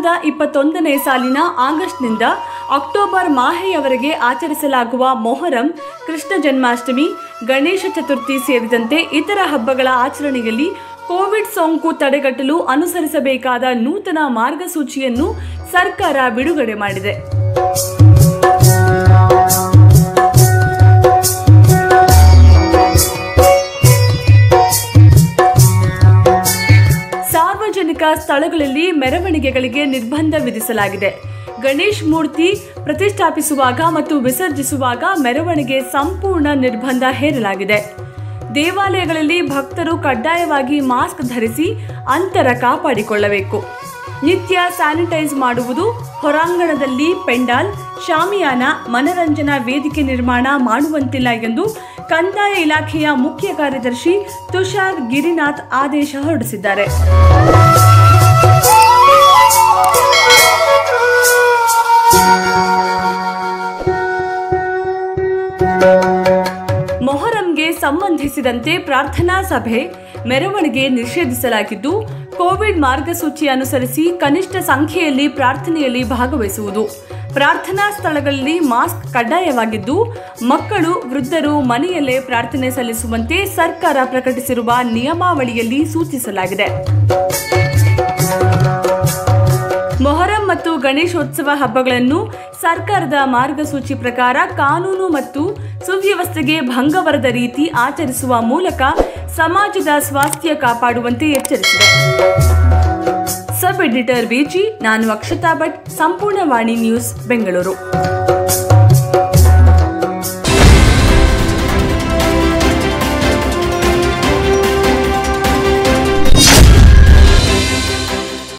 ಸಾವಿರದ ಇಪ್ಪತ್ತೊಂದನೇ ಸಾಲಿನ ಆಗಸ್ಟ್ನಿಂದ ಅಕ್ಟೋಬರ್ ಮಾಹೆಯವರೆಗೆ ಆಚರಿಸಲಾಗುವ ಮೊಹರಂ ಕೃಷ್ಣ ಜನ್ಮಾಷ್ಟಮಿ ಗಣೇಶ ಚತುರ್ಥಿ ಸೇರಿದಂತೆ ಇತರ ಹಬ್ಬಗಳ ಆಚರಣೆಯಲ್ಲಿ ಕೋವಿಡ್ ಸೋಂಕು ತಡೆಗಟ್ಟಲು ಅನುಸರಿಸಬೇಕಾದ ನೂತನ ಮಾರ್ಗಸೂಚಿಯನ್ನು ಸರ್ಕಾರ ಬಿಡುಗಡೆ ಮಾಡಿದೆ ಸಾರ್ವಜನಿಕ ಸ್ಥಳಗಳಲ್ಲಿ ಮೆರವಣಿಗೆಗಳಿಗೆ ನಿರ್ಬಂಧ ವಿಧಿಸಲಾಗಿದೆ ಗಣೇಶ್ ಮೂರ್ತಿ ಪ್ರತಿಷ್ಠಾಪಿಸುವಾಗ ಮತ್ತು ವಿಸರ್ಜಿಸುವಾಗ ಮೆರವಣಿಗೆ ಸಂಪೂರ್ಣ ನಿರ್ಬಂಧ ಹೇರಲಾಗಿದೆ ದೇವಾಲಯಗಳಲ್ಲಿ ಭಕ್ತರು ಕಡ್ಡಾಯವಾಗಿ ಮಾಸ್ಕ್ ಧರಿಸಿ ಅಂತರ ಕಾಪಾಡಿಕೊಳ್ಳಬೇಕು ನಿತ್ಯ ಸ್ಯಾನಿಟೈಸ್ ಮಾಡುವುದು ಹೊರಾಂಗಣದಲ್ಲಿ ಪೆಂಡಾಲ್ ಶಾಮಿಯಾನ ಮನರಂಜನಾ ವೇದಿಕೆ ನಿರ್ಮಾಣ ಮಾಡುವಂತಿಲ್ಲ ಎಂದು ಕಂದಾಯ ಇಲಾಖೆಯ ಮುಖ್ಯ ಕಾರ್ಯದರ್ಶಿ ತುಷಾರ್ ಗಿರಿನಾಥ್ ಆದೇಶ ಹೊರಡಿಸಿದ್ದಾರೆ ಮೊಹರಂಗೆ ಸಂಬಂಧಿಸಿದಂತೆ ಪ್ರಾರ್ಥನಾ ಸಭೆ ಮೆರವಣಿಗೆ ನಿಷೇಧಿಸಲಾಗಿದ್ದು ಕೋವಿಡ್ ಮಾರ್ಗಸೂಚಿ ಅನುಸರಿಸಿ ಕನಿಷ್ಠ ಸಂಖ್ಯೆಯಲ್ಲಿ ಪ್ರಾರ್ಥನೆಯಲ್ಲಿ ಭಾಗವಹಿಸುವುದು ಪ್ರಾರ್ಥನಾ ಸ್ಥಳಗಳಲ್ಲಿ ಮಾಸ್ಕ್ ಕಡ್ಡಾಯವಾಗಿದ್ದು ಮಕ್ಕಳು ವೃದ್ಧರು ಮನೆಯಲ್ಲೇ ಪ್ರಾರ್ಥನೆ ಸಲ್ಲಿಸುವಂತೆ ಸರ್ಕಾರ ಪ್ರಕಟಿಸಿರುವ ನಿಯಮಾವಳಿಯಲ್ಲಿ ಸೂಚಿಸಲಾಗಿದೆ ಮೊಹರಂ ಮತ್ತು ಗಣೇಶೋತ್ಸವ ಹಬ್ಬಗಳನ್ನು ಸರ್ಕಾರದ ಮಾರ್ಗಸೂಚಿ ಪ್ರಕಾರ ಕಾನೂನು ಮತ್ತು ಸುವ್ಯವಸ್ಥೆಗೆ ಭಂಗವರದ ರೀತಿ ಆಚರಿಸುವ ಮೂಲಕ ಸಮಾಜದ ಸ್ವಾಸ್ಥ್ಯ ಕಾಪಾಡುವಂತೆ ಎಚ್ಚರಿಸಿದೆ ಸಬ್ ಎಡಿಟರ್ ಬಿಜಿ ನಾನು ಅಕ್ಷತಾ ಭಟ್ ಸಂಪೂರ್ಣ ವಾಣಿ ನ್ಯೂಸ್ ಬೆಂಗಳೂರು